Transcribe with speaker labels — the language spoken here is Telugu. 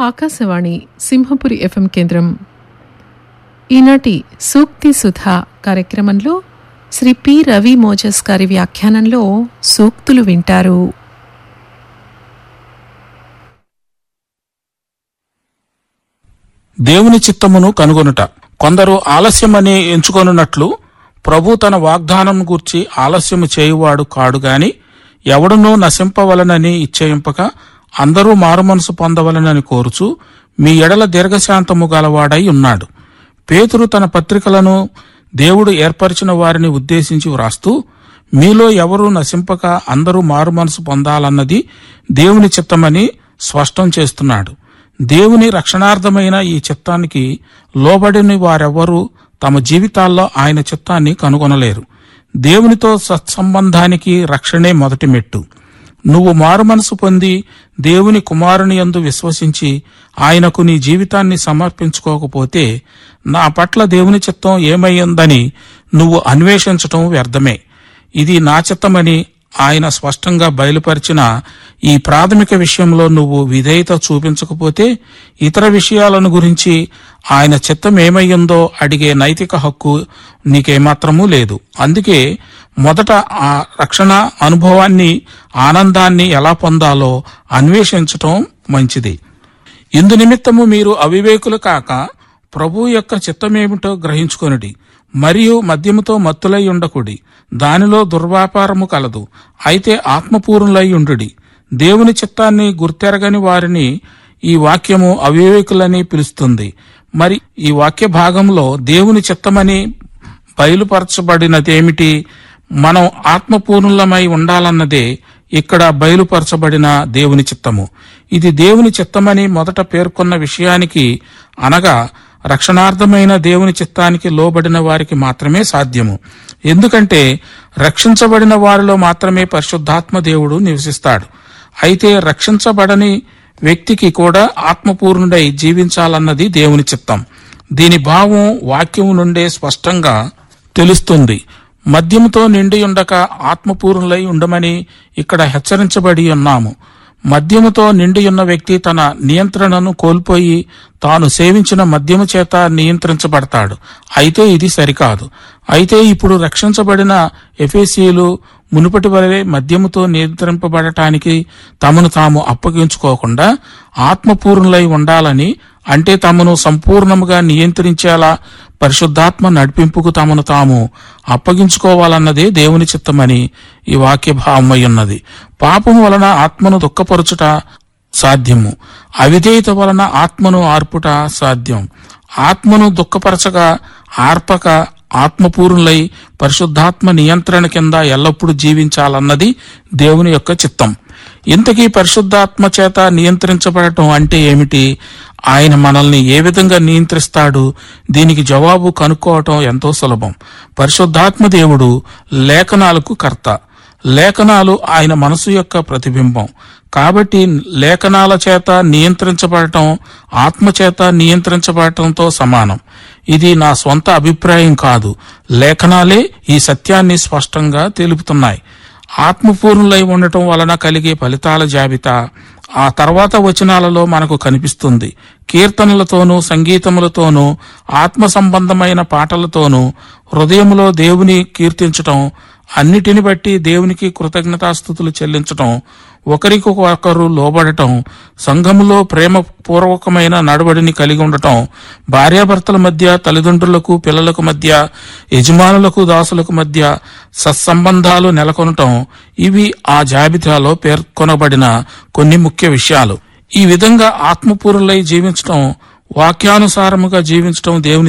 Speaker 1: ఆకాశవాణి సింహపురి ఎఫ్ఎం కేంద్రం ఈనాటి సూక్తి సుధా కార్యక్రమంలో శ్రీ పి రవి మోజస్ గారి వ్యాఖ్యానంలో సూక్తులు వింటారు
Speaker 2: దేవుని చిత్తమును కనుగొనుట కొందరు ఆలస్యమని ఎంచుకొనున్నట్లు ప్రభు తన వాగ్దానం గూర్చి ఆలస్యము చేయువాడు కాడు గాని ఎవడునూ నశింపవలనని ఇచ్చేయింపక అందరూ మారుమనసు పొందవలనని కోరుచు మీ ఎడల దీర్ఘశాంతము గలవాడై ఉన్నాడు పేతురు తన పత్రికలను దేవుడు ఏర్పరిచిన వారిని ఉద్దేశించి వ్రాస్తూ మీలో ఎవరూ నశింపక అందరూ మారుమనసు పొందాలన్నది దేవుని చిత్తమని స్పష్టం చేస్తున్నాడు దేవుని రక్షణార్థమైన ఈ చిత్తానికి లోబడిని వారెవ్వరూ తమ జీవితాల్లో ఆయన చిత్తాన్ని కనుగొనలేరు దేవునితో సత్సంబంధానికి రక్షణే మొదటి మెట్టు నువ్వు మారుమనసు పొంది దేవుని కుమారుని యందు విశ్వసించి ఆయనకు నీ జీవితాన్ని సమర్పించుకోకపోతే నా పట్ల దేవుని చిత్తం ఏమయ్యిందని నువ్వు అన్వేషించటం వ్యర్థమే ఇది నా చిత్తమని ఆయన స్పష్టంగా బయలుపరిచిన ఈ ప్రాథమిక విషయంలో నువ్వు విధేయత చూపించకపోతే ఇతర విషయాలను గురించి ఆయన చిత్తం ఏమయ్యిందో అడిగే నైతిక హక్కు నీకేమాత్రమూ లేదు అందుకే మొదట ఆ రక్షణ అనుభవాన్ని ఆనందాన్ని ఎలా పొందాలో అన్వేషించటం మంచిది ఇందు నిమిత్తము మీరు అవివేకులు కాక ప్రభు యొక్క చిత్తమేమిటో గ్రహించుకొనుడి మరియు మద్యముతో మత్తులై ఉండకుడి దానిలో దుర్వ్యాపారము కలదు అయితే ఆత్మపూర్ణులై ఉండుడి దేవుని చిత్తాన్ని గుర్తెరగని వారిని ఈ వాక్యము అవివేకులని పిలుస్తుంది మరి ఈ వాక్య భాగంలో దేవుని చిత్తమని బయలుపరచబడినదేమిటి మనం ఆత్మపూర్ణులమై ఉండాలన్నదే ఇక్కడ బయలుపరచబడిన దేవుని చిత్తము ఇది దేవుని చిత్తమని మొదట పేర్కొన్న విషయానికి అనగా రక్షణార్థమైన దేవుని చిత్తానికి లోబడిన వారికి మాత్రమే సాధ్యము ఎందుకంటే రక్షించబడిన వారిలో మాత్రమే పరిశుద్ధాత్మ దేవుడు నివసిస్తాడు అయితే రక్షించబడని వ్యక్తికి కూడా ఆత్మపూర్ణుడై జీవించాలన్నది దేవుని చిత్తం దీని భావం వాక్యం నుండే స్పష్టంగా తెలుస్తుంది మద్యముతో నిండి ఉండక ఆత్మపూర్ణులై ఉండమని ఇక్కడ హెచ్చరించబడి ఉన్నాము మద్యముతో నిండి ఉన్న వ్యక్తి తన నియంత్రణను కోల్పోయి తాను సేవించిన మద్యము చేత నియంత్రించబడతాడు అయితే ఇది సరికాదు అయితే ఇప్పుడు రక్షించబడిన ఎఫేసీలు మునుపటి వలె మద్యముతో నియంత్రింపబడటానికి తమను తాము అప్పగించుకోకుండా ఆత్మపూర్ణులై ఉండాలని అంటే తమను సంపూర్ణముగా నియంత్రించేలా పరిశుద్ధాత్మ నడిపింపుకు తమను తాము అప్పగించుకోవాలన్నదే దేవుని చిత్తమని ఈ వాక్య భావమై ఉన్నది పాపము వలన ఆత్మను దుఃఖపరచుట సాధ్యము అవిధేయత వలన ఆత్మను ఆర్పుట సాధ్యం ఆత్మను దుఃఖపరచగా ఆర్పక ఆత్మపూర్ణులై పరిశుద్ధాత్మ నియంత్రణ కింద ఎల్లప్పుడూ జీవించాలన్నది దేవుని యొక్క చిత్తం ఇంతకీ పరిశుద్ధాత్మ చేత నియంత్రించబడటం అంటే ఏమిటి ఆయన మనల్ని ఏ విధంగా నియంత్రిస్తాడు దీనికి జవాబు కనుక్కోవటం ఎంతో సులభం పరిశుద్ధాత్మ దేవుడు లేఖనాలకు కర్త లేఖనాలు ఆయన మనసు యొక్క ప్రతిబింబం కాబట్టి లేఖనాల చేత నియంత్రించబడటం ఆత్మ చేత నియంత్రించబడటంతో సమానం ఇది నా స్వంత అభిప్రాయం కాదు లేఖనాలే ఈ సత్యాన్ని స్పష్టంగా తెలుపుతున్నాయి ఆత్మపూర్ణులై ఉండటం వలన కలిగే ఫలితాల జాబితా ఆ తర్వాత వచనాలలో మనకు కనిపిస్తుంది కీర్తనలతోనూ సంగీతములతోనూ ఆత్మ సంబంధమైన పాటలతోనూ హృదయములో దేవుని కీర్తించటం అన్నిటిని బట్టి దేవునికి కృతజ్ఞతాస్థుతులు చెల్లించటం ఒకరికొకరు లోబడటం సంఘములో ప్రేమ పూర్వకమైన నడవడిని కలిగి ఉండటం భార్యాభర్తల మధ్య తల్లిదండ్రులకు పిల్లలకు మధ్య యజమానులకు దాసులకు మధ్య సత్సంబంధాలు నెలకొనటం ఇవి ఆ జాబితాలో పేర్కొనబడిన కొన్ని ముఖ్య విషయాలు ఈ విధంగా ఆత్మపూరులై జీవించటం వాక్యానుసారముగా జీవించటం దేవుని